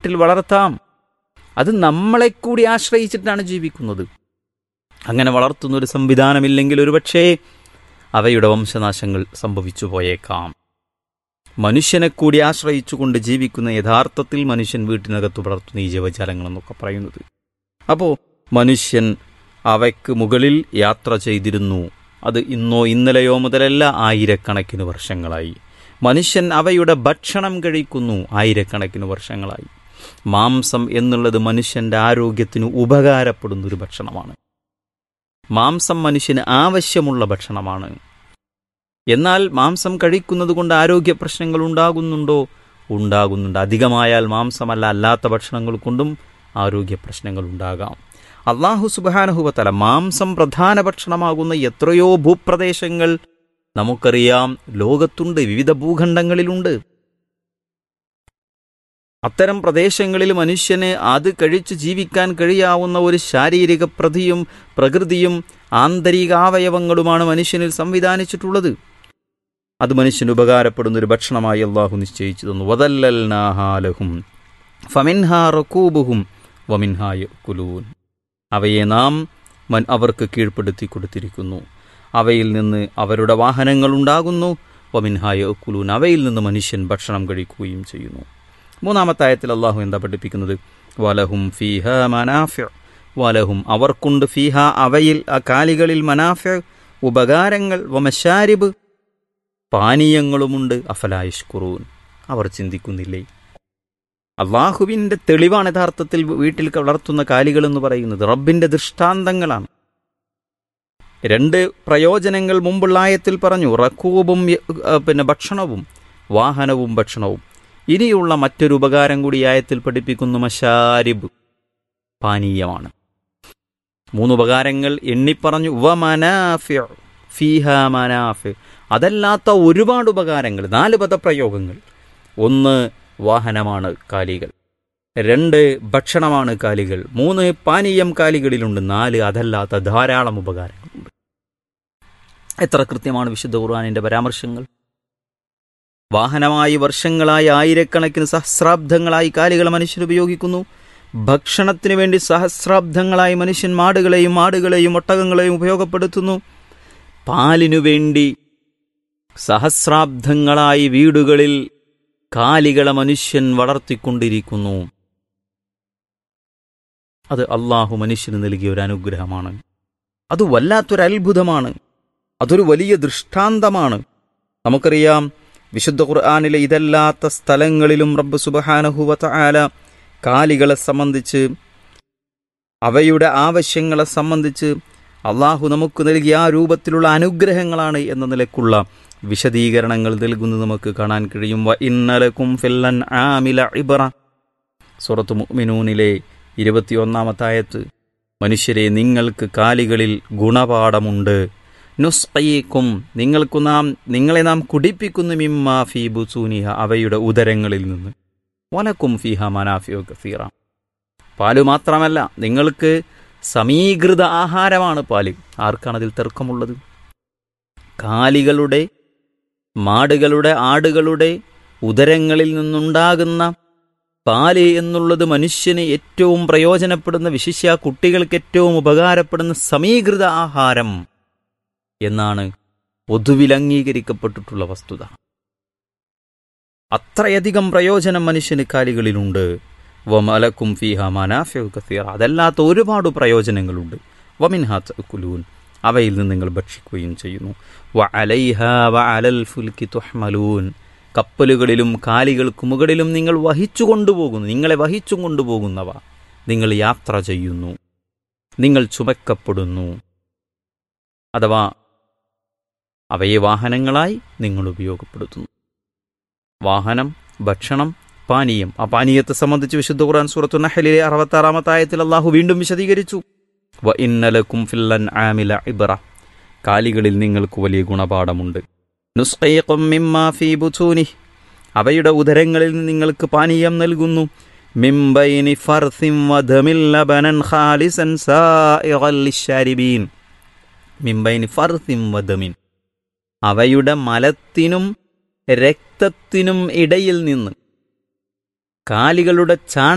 വീട്ടിൽ വളർത്താം അത് നമ്മളെ കൂടി ആശ്രയിച്ചിട്ടാണ് ജീവിക്കുന്നത് അങ്ങനെ വളർത്തുന്ന ഒരു സംവിധാനമില്ലെങ്കിൽ ഒരുപക്ഷേ അവയുടെ വംശനാശങ്ങൾ സംഭവിച്ചു പോയേക്കാം മനുഷ്യനെ കൂടി ആശ്രയിച്ചുകൊണ്ട് ജീവിക്കുന്ന യഥാർത്ഥത്തിൽ മനുഷ്യൻ വീട്ടിനകത്ത് വളർത്തുന്ന ഈ ജീവജാലങ്ങൾ എന്നൊക്കെ പറയുന്നത് അപ്പോൾ മനുഷ്യൻ അവയ്ക്ക് മുകളിൽ യാത്ര ചെയ്തിരുന്നു അത് ഇന്നോ ഇന്നലെയോ മുതലല്ല ആയിരക്കണക്കിന് വർഷങ്ങളായി മനുഷ്യൻ അവയുടെ ഭക്ഷണം കഴിക്കുന്നു ആയിരക്കണക്കിന് വർഷങ്ങളായി മാംസം എന്നുള്ളത് മനുഷ്യന്റെ ആരോഗ്യത്തിന് ഉപകാരപ്പെടുന്ന ഒരു ഭക്ഷണമാണ് മാംസം മനുഷ്യന് ആവശ്യമുള്ള ഭക്ഷണമാണ് എന്നാൽ മാംസം കഴിക്കുന്നത് കൊണ്ട് ആരോഗ്യ പ്രശ്നങ്ങൾ ഉണ്ടാകുന്നുണ്ടോ ഉണ്ടാകുന്നുണ്ട് അധികമായാൽ മാംസമല്ല അല്ലാത്ത ഭക്ഷണങ്ങൾ കൊണ്ടും ആരോഗ്യ പ്രശ്നങ്ങൾ ഉണ്ടാകാം അള്ളാഹു സുബാനഹുവത്തല മാംസം പ്രധാന ഭക്ഷണമാകുന്ന എത്രയോ ഭൂപ്രദേശങ്ങൾ നമുക്കറിയാം ലോകത്തുണ്ട് വിവിധ ഭൂഖണ്ഡങ്ങളിലുണ്ട് അത്തരം പ്രദേശങ്ങളിൽ മനുഷ്യന് അത് കഴിച്ച് ജീവിക്കാൻ കഴിയാവുന്ന ഒരു ശാരീരിക പ്രതിയും പ്രകൃതിയും ആന്തരിക അവയവങ്ങളുമാണ് മനുഷ്യനിൽ സംവിധാനിച്ചിട്ടുള്ളത് അത് മനുഷ്യന് ഉപകാരപ്പെടുന്ന ഒരു ഭക്ഷണമായി അള്ളാഹു നിശ്ചയിച്ചു തന്നു വതല്ലൽനാഹാലഹും ഫമിൻഹാ റക്കൂബുഹും വമിൻഹായ കുലൂൻ അവയെ നാം മൻ അവർക്ക് കീഴ്പ്പെടുത്തി കൊടുത്തിരിക്കുന്നു അവയിൽ നിന്ന് അവരുടെ വാഹനങ്ങൾ ഉണ്ടാകുന്നു വമിൻഹായ കുലൂൻ അവയിൽ നിന്ന് മനുഷ്യൻ ഭക്ഷണം കഴിക്കുകയും ചെയ്യുന്നു മൂന്നാമത്തെ ആയത്തിൽ അള്ളാഹു എന്താ പഠിപ്പിക്കുന്നത് വലഹും ഫീഹ മനാഫ്യ വലഹും അവർക്കുണ്ട് ഫീഹ അവയിൽ ആ കാലികളിൽ മനാഫ്യ ഉപകാരങ്ങൾ വമശാരിബ് പാനീയങ്ങളുമുണ്ട് അഫലായിഷ്കുറൂൻ അവർ ചിന്തിക്കുന്നില്ലേ അള്ളാഹുവിൻ്റെ തെളിവാണ് യഥാർത്ഥത്തിൽ വീട്ടിൽ വളർത്തുന്ന കാലികൾ എന്ന് പറയുന്നത് റബ്ബിന്റെ ദൃഷ്ടാന്തങ്ങളാണ് രണ്ട് പ്രയോജനങ്ങൾ മുമ്പുള്ള ആയത്തിൽ പറഞ്ഞു റക്കൂബും പിന്നെ ഭക്ഷണവും വാഹനവും ഭക്ഷണവും ഇനിയുള്ള മറ്റൊരു ഉപകാരം കൂടി ആയത്തിൽ പഠിപ്പിക്കുന്നു മഷാരിബ് പാനീയമാണ് മൂന്ന് ഉപകാരങ്ങൾ എണ്ണിപ്പറഞ്ഞു വ മനാഫ്യ ഫീഹ മനാഫ്യ അതല്ലാത്ത ഒരുപാട് ഉപകാരങ്ങൾ നാല് പദപ്രയോഗങ്ങൾ ഒന്ന് വാഹനമാണ് കാലികൾ രണ്ട് ഭക്ഷണമാണ് കാലികൾ മൂന്ന് പാനീയം കാലികളിലുണ്ട് നാല് അതല്ലാത്ത ധാരാളം ഉപകാരങ്ങളുണ്ട് എത്ര കൃത്യമാണ് വിശുദ്ധ ഖുർആാനിന്റെ പരാമർശങ്ങൾ വാഹനമായി വർഷങ്ങളായി ആയിരക്കണക്കിന് സഹസ്രാബ്ദങ്ങളായി കാലികൾ മനുഷ്യർ ഉപയോഗിക്കുന്നു ഭക്ഷണത്തിനു വേണ്ടി സഹസ്രാബ്ദങ്ങളായി മനുഷ്യൻ മാടുകളെയും ആടുകളെയും ഒട്ടകങ്ങളെയും ഉപയോഗപ്പെടുത്തുന്നു പാലിനു വേണ്ടി സഹസ്രാബ്ദങ്ങളായി വീടുകളിൽ കാലികളെ മനുഷ്യൻ വളർത്തിക്കൊണ്ടിരിക്കുന്നു അത് അള്ളാഹു മനുഷ്യന് നൽകിയ ഒരു അനുഗ്രഹമാണ് അത് വല്ലാത്തൊരു അത്ഭുതമാണ് അതൊരു വലിയ ദൃഷ്ടാന്തമാണ് നമുക്കറിയാം വിശുദ്ധ ഖുർആാനിലെ ഇതല്ലാത്ത സ്ഥലങ്ങളിലും റബ്ബ് സുബഹാനഹുവത്ത ആല കാലികളെ സംബന്ധിച്ച് അവയുടെ ആവശ്യങ്ങളെ സംബന്ധിച്ച് അള്ളാഹു നമുക്ക് നൽകിയ ആ രൂപത്തിലുള്ള അനുഗ്രഹങ്ങളാണ് എന്ന നിലക്കുള്ള വിശദീകരണങ്ങൾ നൽകുന്നത് നമുക്ക് കാണാൻ കഴിയും വ ഇന്നലക്കും ഫില്ലൻ ആമില ഇബറ സുറത്ത് മുഅ്മിനൂനിലെ ഇരുപത്തിയൊന്നാമത്തായത്ത് മനുഷ്യരെ നിങ്ങൾക്ക് കാലികളിൽ ഗുണപാഠമുണ്ട് നുസ്ഖീക്കും നിങ്ങൾക്ക് നാം നിങ്ങളെ നാം കുടിപ്പിക്കുന്നു മിമ്മാ ഫീ ബുസൂനിഹ അവയുടെ ഉദരങ്ങളിൽ നിന്ന് വനക്കും ഫീഹ മനാഫിയോ കസീറ പാല് മാത്രമല്ല നിങ്ങൾക്ക് സമീകൃത ആഹാരമാണ് പാല് ആർക്കാണതിൽ തർക്കമുള്ളത് കാലികളുടെ മാടുകളുടെ ആടുകളുടെ ഉദരങ്ങളിൽ നിന്നുണ്ടാകുന്ന പാല് എന്നുള്ളത് മനുഷ്യന് ഏറ്റവും പ്രയോജനപ്പെടുന്ന വിശിഷ്യ കുട്ടികൾക്ക് ഏറ്റവും ഉപകാരപ്പെടുന്ന സമീകൃത ആഹാരം എന്നാണ് പൊതുവിൽ അംഗീകരിക്കപ്പെട്ടിട്ടുള്ള വസ്തുത അത്രയധികം പ്രയോജനം മനുഷ്യന് കാലികളിലുണ്ട് വമലക്കും ഫീഹ മനാഫ്യ കസീറ അതല്ലാത്ത ഒരുപാട് പ്രയോജനങ്ങളുണ്ട് വമിൻഹാത്ത് കുലൂൻ അവയിൽ നിന്ന് നിങ്ങൾ ഭക്ഷിക്കുകയും ചെയ്യുന്നു വ അലൈഹ വ അലൽ ഫുൽക്കി തുഹ്മലൂൻ കപ്പലുകളിലും കാലികൾക്ക് മുകളിലും നിങ്ങൾ വഹിച്ചു കൊണ്ടുപോകുന്നു നിങ്ങളെ വഹിച്ചു കൊണ്ടുപോകുന്നവ നിങ്ങൾ യാത്ര ചെയ്യുന്നു നിങ്ങൾ ചുമക്കപ്പെടുന്നു അഥവാ അവയെ വാഹനങ്ങളായി നിങ്ങൾ ഉപയോഗപ്പെടുത്തുന്നു വാഹനം ഭക്ഷണം പാനീയം ആ പാനീയത്തെ സംബന്ധിച്ച് വിശുദ്ധ ഖുർആൻ സൂറത്തു നഹലിലെ അറുപത്താറാമത്തെ ആയത്തിൽ അള്ളാഹു വീണ്ടും വിശദീകരിച്ചു വ ഇന്നലക്കും ഫില്ലൻ ആമില ഇബ്ര കാലികളിൽ നിങ്ങൾക്ക് വലിയ ഗുണപാഠമുണ്ട് നുസ്ഖീഖും മിമ്മാ ഫീ ബുതൂനി അവയുടെ ഉദരങ്ങളിൽ നിന്ന് നിങ്ങൾക്ക് പാനീയം നൽകുന്നു മിംബൈനി ഫർസിം വദമിൽ ലബനൻ ഖാലിസൻ സായിഗൽ ലിശ്ശാരിബീൻ മിംബൈനി ഫർസിം വദമിൻ അവയുടെ മലത്തിനും രക്തത്തിനും ഇടയിൽ നിന്ന് കാലികളുടെ ചാണ